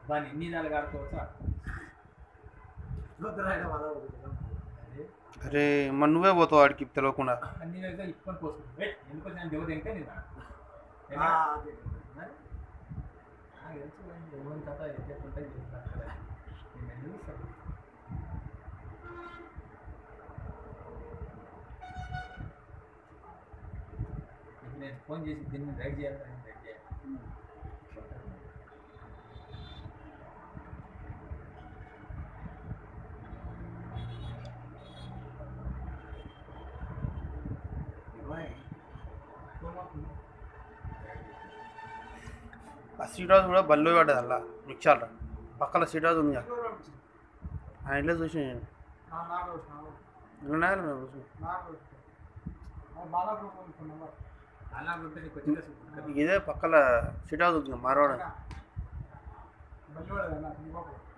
దాన్ని ఎన్ని నెలలు ఆడుకోవచ్చా అదే అరే మరి నువ్వే పోతావు ఆడికి తెలియకుండా అన్ని నెలలుగా ఇప్పుకొని పోసుకుంటుంది ఎందుకు నేను దేవుడు ఇంకా నేను మరి నాకు తెలుసు కానీ ఎవరి కథ ఎట్టుంటే చెప్తాను కదా నేను ఎందుకు ఇస్తాను ఇప్పుడు నేను ఫోన్ చేసి దీన్ని రైడ్ చేయాలి దాన్ని రైడ్ చేయాలి ఆ సీట్ హౌస్ కూడా బల్లో పడ్డది అలా మిక్చాల పక్కన సీట్ హౌస్ ఉంది ఆయన ఇట్లా చూసి అలా ఉంటే నీకు వచ్చిన సూపర్ ఇదే పక్కల సీట్ హౌస్ ఉంది మార్వాడ బల్లి